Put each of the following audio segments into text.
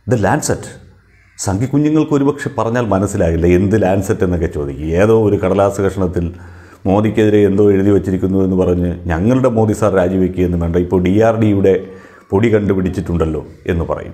the Lancet Sanghi കുഞ്ഞുങ്ങൾക്ക് ഒരുപക്ഷെ പറഞ്ഞാൽ മനസ്സിലാകില്ല എന്ത് ലാൻസെറ്റ് എന്നൊക്കെ ചോദിക്കും ഏതോ ഒരു കടലാസ് കഷ്ണത്തിൽ മോദിക്കെതിരെ എന്തോ എഴുതി വച്ചിരിക്കുന്നു എന്ന് പറഞ്ഞ് ഞങ്ങളുടെ മോദി സാർ രാജിവെക്കുകയെന്ന് വേണ്ട ഇപ്പോൾ ഡി ആർ ഡിയുടെ പൊടി കണ്ടുപിടിച്ചിട്ടുണ്ടല്ലോ എന്ന് പറയും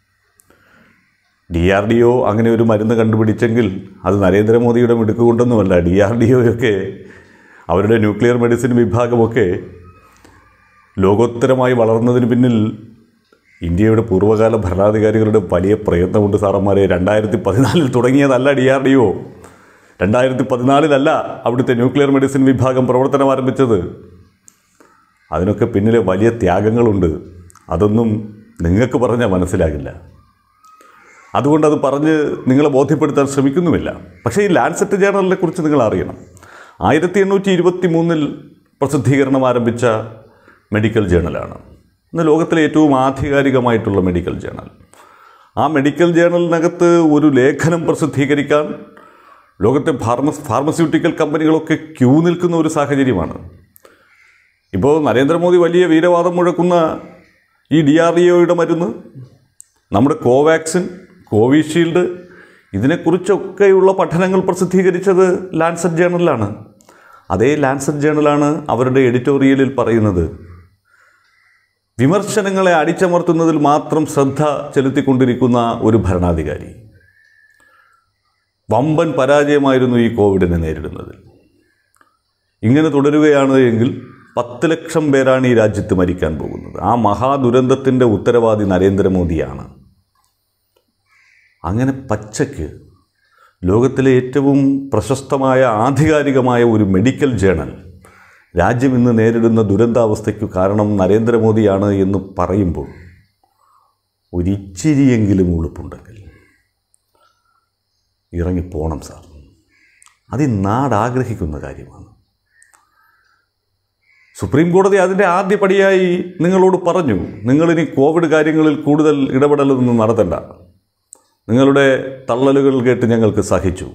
ഡി ആർ ഡി ഒ അങ്ങനെ ഒരു മരുന്ന് കണ്ടുപിടിച്ചെങ്കിൽ അത് നരേന്ദ്രമോദിയുടെ മിടുക്ക് കൊണ്ടൊന്നുമല്ല ഡി ആർ ഡി ഒയൊക്കെ അവരുടെ ന്യൂക്ലിയർ മെഡിസിൻ വിഭാഗമൊക്കെ ലോകോത്തരമായി വളർന്നതിന് പിന്നിൽ ഇന്ത്യയുടെ പൂർവ്വകാല ഭരണാധികാരികളുടെ വലിയ പ്രയത്നമുണ്ട് സാറന്മാരെ രണ്ടായിരത്തി പതിനാലിൽ തുടങ്ങിയതല്ല ഡി ആർ ഡി ഒ രണ്ടായിരത്തി പതിനാലിലല്ല അവിടുത്തെ ന്യൂക്ലിയർ മെഡിസിൻ വിഭാഗം പ്രവർത്തനം ആരംഭിച്ചത് അതിനൊക്കെ പിന്നിലെ വലിയ ത്യാഗങ്ങളുണ്ട് അതൊന്നും നിങ്ങൾക്ക് പറഞ്ഞാൽ മനസ്സിലാകില്ല അതുകൊണ്ട് അത് പറഞ്ഞ് നിങ്ങളെ ബോധ്യപ്പെടുത്താൻ ശ്രമിക്കുന്നുമില്ല പക്ഷേ ഈ ലാൻസെറ്റ് ജേണലിനെ കുറിച്ച് നിങ്ങൾ അറിയണം ആയിരത്തി എണ്ണൂറ്റി ഇരുപത്തി മൂന്നിൽ പ്രസിദ്ധീകരണം ആരംഭിച്ച മെഡിക്കൽ ജേണലാണ് ഇന്ന് ലോകത്തിലെ ഏറ്റവും ആധികാരികമായിട്ടുള്ള മെഡിക്കൽ ജേണൽ ആ മെഡിക്കൽ ജേണലിനകത്ത് ഒരു ലേഖനം പ്രസിദ്ധീകരിക്കാൻ ലോകത്തെ ഫാർമസ് ഫാർമസ്യൂട്ടിക്കൽ കമ്പനികളൊക്കെ ക്യൂ നിൽക്കുന്ന ഒരു സാഹചര്യമാണ് ഇപ്പോൾ നരേന്ദ്രമോദി വലിയ വീരവാദം മുഴക്കുന്ന ഈ ഡി ആർ ഡി ഒയുടെ മരുന്ന് നമ്മുടെ കോവാക്സിൻ കോവിഷീൽഡ് ഇതിനെക്കുറിച്ചൊക്കെയുള്ള പഠനങ്ങൾ പ്രസിദ്ധീകരിച്ചത് ലാൻസെറ്റ് ജേണലിലാണ് അതേ ലാൻസെറ്റ് ജേണലാണ് അവരുടെ എഡിറ്റോറിയലിൽ പറയുന്നത് വിമർശനങ്ങളെ അടിച്ചമർത്തുന്നതിൽ മാത്രം ശ്രദ്ധ ചെലുത്തിക്കൊണ്ടിരിക്കുന്ന ഒരു ഭരണാധികാരി വമ്പൻ പരാജയമായിരുന്നു ഈ കോവിഡിനെ നേരിടുന്നതിൽ ഇങ്ങനെ തുടരുകയാണ് എങ്കിൽ പത്ത് ലക്ഷം പേരാണ് ഈ രാജ്യത്ത് മരിക്കാൻ പോകുന്നത് ആ മഹാദുരന്തത്തിൻ്റെ ഉത്തരവാദി നരേന്ദ്രമോദിയാണ് അങ്ങനെ പച്ചയ്ക്ക് ലോകത്തിലെ ഏറ്റവും പ്രശസ്തമായ ആധികാരികമായ ഒരു മെഡിക്കൽ ജേണൽ രാജ്യം ഇന്ന് നേരിടുന്ന ദുരന്താവസ്ഥയ്ക്ക് കാരണം നരേന്ദ്രമോദിയാണ് എന്ന് പറയുമ്പോൾ ഒരിച്ചിരിയെങ്കിലും ഉളുപ്പുണ്ടെങ്കിൽ ഇറങ്ങിപ്പോണം സാർ അത് ഈ നാട് ആഗ്രഹിക്കുന്ന കാര്യമാണ് സുപ്രീം കോടതി അതിൻ്റെ ആദ്യ പടിയായി നിങ്ങളോട് പറഞ്ഞു നിങ്ങളിനി കോവിഡ് കാര്യങ്ങളിൽ കൂടുതൽ ഇടപെടലൊന്നും നടത്തണ്ട നിങ്ങളുടെ തള്ളലുകൾ കേട്ട് ഞങ്ങൾക്ക് സഹിച്ചു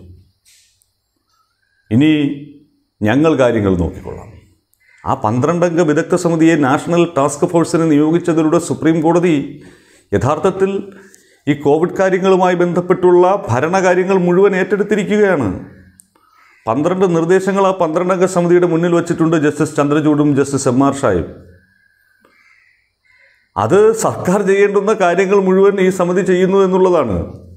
ഇനി ഞങ്ങൾ കാര്യങ്ങൾ നോക്കിക്കൊള്ളാം ആ പന്ത്രണ്ടംഗ വിദഗ്ധ സമിതിയെ നാഷണൽ ടാസ്ക് ഫോഴ്സിനെ നിയോഗിച്ചതിലൂടെ സുപ്രീം കോടതി യഥാർത്ഥത്തിൽ ഈ കോവിഡ് കാര്യങ്ങളുമായി ബന്ധപ്പെട്ടുള്ള ഭരണകാര്യങ്ങൾ മുഴുവൻ ഏറ്റെടുത്തിരിക്കുകയാണ് പന്ത്രണ്ട് നിർദ്ദേശങ്ങൾ ആ പന്ത്രണ്ടംഗ സമിതിയുടെ മുന്നിൽ വച്ചിട്ടുണ്ട് ജസ്റ്റിസ് ചന്ദ്രചൂഡും ജസ്റ്റിസ് എം ആർ ഷായും അത് സർക്കാർ ചെയ്യേണ്ടുന്ന കാര്യങ്ങൾ മുഴുവൻ ഈ സമിതി ചെയ്യുന്നു എന്നുള്ളതാണ്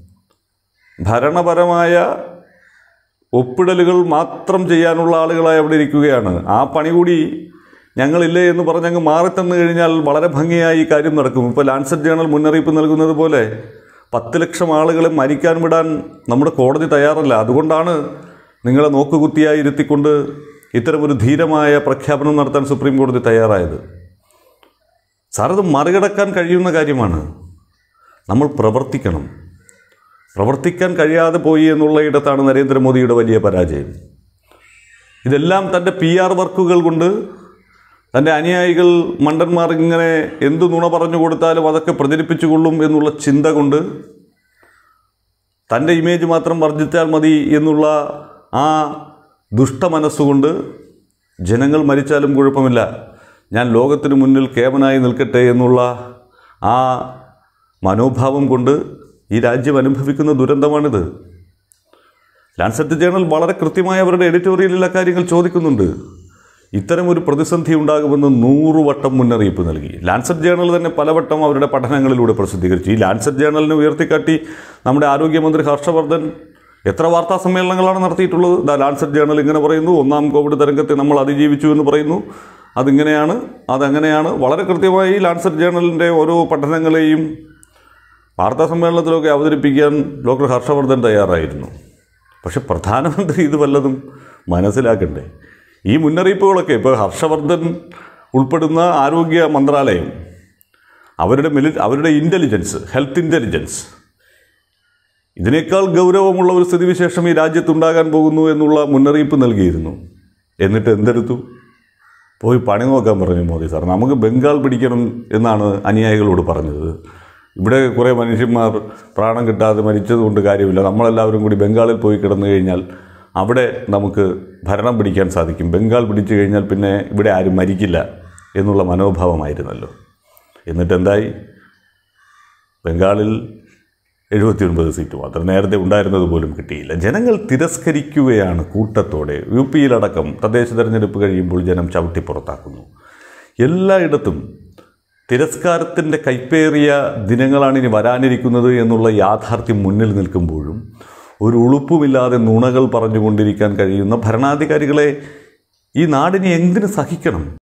ഭരണപരമായ ഒപ്പിടലുകൾ മാത്രം ചെയ്യാനുള്ള ആളുകളായി അവിടെ ഇരിക്കുകയാണ് ആ പണി കൂടി ഞങ്ങളില്ലേ എന്ന് പറഞ്ഞങ്ങ് മാറിത്തന്നു കഴിഞ്ഞാൽ വളരെ ഭംഗിയായി ഈ കാര്യം നടക്കും ഇപ്പോൾ ലാൻസെറ്റ് ജേണൽ മുന്നറിയിപ്പ് നൽകുന്നത് പോലെ പത്ത് ലക്ഷം ആളുകളെ മരിക്കാൻ വിടാൻ നമ്മുടെ കോടതി തയ്യാറല്ല അതുകൊണ്ടാണ് നിങ്ങളെ നോക്കുകുത്തിയായി ഇരുത്തിക്കൊണ്ട് ഇത്തരമൊരു ധീരമായ പ്രഖ്യാപനം നടത്താൻ സുപ്രീം കോടതി തയ്യാറായത് സാർ അത് മറികടക്കാൻ കഴിയുന്ന കാര്യമാണ് നമ്മൾ പ്രവർത്തിക്കണം പ്രവർത്തിക്കാൻ കഴിയാതെ പോയി എന്നുള്ള ഇടത്താണ് നരേന്ദ്രമോദിയുടെ വലിയ പരാജയം ഇതെല്ലാം തൻ്റെ പി ആർ വർക്കുകൾ കൊണ്ട് തൻ്റെ അനുയായികൾ മണ്ടന്മാർ ഇങ്ങനെ എന്തു നുണ പറഞ്ഞു കൊടുത്താലും അതൊക്കെ പ്രചരിപ്പിച്ചുകൊള്ളും എന്നുള്ള ചിന്ത കൊണ്ട് തൻ്റെ ഇമേജ് മാത്രം വർദ്ധിച്ചാൽ മതി എന്നുള്ള ആ ദുഷ്ടമനസ്സുകൊണ്ട് ജനങ്ങൾ മരിച്ചാലും കുഴപ്പമില്ല ഞാൻ ലോകത്തിന് മുന്നിൽ കേമനായി നിൽക്കട്ടെ എന്നുള്ള ആ മനോഭാവം കൊണ്ട് ഈ രാജ്യം അനുഭവിക്കുന്ന ദുരന്തമാണിത് ലാൻസെറ്റ് ജേണൽ വളരെ കൃത്യമായി അവരുടെ എഡിറ്റോറിയലിൽ കാര്യങ്ങൾ ചോദിക്കുന്നുണ്ട് ഇത്തരം ഒരു പ്രതിസന്ധി ഉണ്ടാകുമെന്ന് നൂറുവട്ടം മുന്നറിയിപ്പ് നൽകി ലാൻസെറ്റ് ജേണൽ തന്നെ പലവട്ടം അവരുടെ പഠനങ്ങളിലൂടെ പ്രസിദ്ധീകരിച്ചു ഈ ലാൻസെറ്റ് ജേണലിനെ ഉയർത്തിക്കാട്ടി നമ്മുടെ ആരോഗ്യമന്ത്രി ഹർഷവർദ്ധൻ എത്ര വാർത്താ സമ്മേളനങ്ങളാണ് നടത്തിയിട്ടുള്ളത് ദ ലാൻസെറ്റ് ജേണൽ ഇങ്ങനെ പറയുന്നു ഒന്നാം കോവിഡ് തരംഗത്തെ നമ്മൾ അതിജീവിച്ചു എന്ന് പറയുന്നു അതിങ്ങനെയാണ് അതങ്ങനെയാണ് വളരെ കൃത്യമായി ലാൻസെറ്റ് ജേണലിൻ്റെ ഓരോ പഠനങ്ങളെയും വാർത്താ സമ്മേളനത്തിലൊക്കെ അവതരിപ്പിക്കാൻ ഡോക്ടർ ഹർഷവർദ്ധൻ തയ്യാറായിരുന്നു പക്ഷെ പ്രധാനമന്ത്രി ഇത് വല്ലതും മനസ്സിലാക്കണ്ടേ ഈ മുന്നറിയിപ്പുകളൊക്കെ ഇപ്പോൾ ഹർഷവർദ്ധൻ ഉൾപ്പെടുന്ന ആരോഗ്യ മന്ത്രാലയം അവരുടെ മിലി അവരുടെ ഇൻ്റലിജൻസ് ഹെൽത്ത് ഇൻ്റലിജൻസ് ഇതിനേക്കാൾ ഗൗരവമുള്ള ഒരു സ്ഥിതിവിശേഷം ഈ രാജ്യത്തുണ്ടാകാൻ പോകുന്നു എന്നുള്ള മുന്നറിയിപ്പ് നൽകിയിരുന്നു എന്നിട്ട് എന്തെടുത്തു പോയി പണി നോക്കാൻ പറഞ്ഞു മോദി സാർ നമുക്ക് ബംഗാൾ പിടിക്കണം എന്നാണ് അനുയായികളോട് പറഞ്ഞത് ഇവിടെ കുറേ മനുഷ്യന്മാർ പ്രാണം കിട്ടാതെ മരിച്ചതുകൊണ്ട് കാര്യമില്ല നമ്മളെല്ലാവരും കൂടി ബംഗാളിൽ പോയി കിടന്നു കഴിഞ്ഞാൽ അവിടെ നമുക്ക് ഭരണം പിടിക്കാൻ സാധിക്കും ബംഗാൾ പിടിച്ചു കഴിഞ്ഞാൽ പിന്നെ ഇവിടെ ആരും മരിക്കില്ല എന്നുള്ള മനോഭാവമായിരുന്നല്ലോ എന്നിട്ട് എന്തായി ബംഗാളിൽ എഴുപത്തി ഒൻപത് സീറ്റ് മാത്രം നേരത്തെ ഉണ്ടായിരുന്നത് പോലും കിട്ടിയില്ല ജനങ്ങൾ തിരസ്കരിക്കുകയാണ് കൂട്ടത്തോടെ യു പിയിലടക്കം തദ്ദേശ തെരഞ്ഞെടുപ്പ് കഴിയുമ്പോൾ ജനം ചവിട്ടി പുറത്താക്കുന്നു എല്ലായിടത്തും തിരസ്കാരത്തിൻ്റെ കൈപ്പേറിയ ദിനങ്ങളാണ് ഇനി വരാനിരിക്കുന്നത് എന്നുള്ള യാഥാർത്ഥ്യം മുന്നിൽ നിൽക്കുമ്പോഴും ഒരു ഉളുപ്പുമില്ലാതെ നുണകൾ പറഞ്ഞുകൊണ്ടിരിക്കാൻ കഴിയുന്ന ഭരണാധികാരികളെ ഈ നാടിനെ എന്തിനു സഹിക്കണം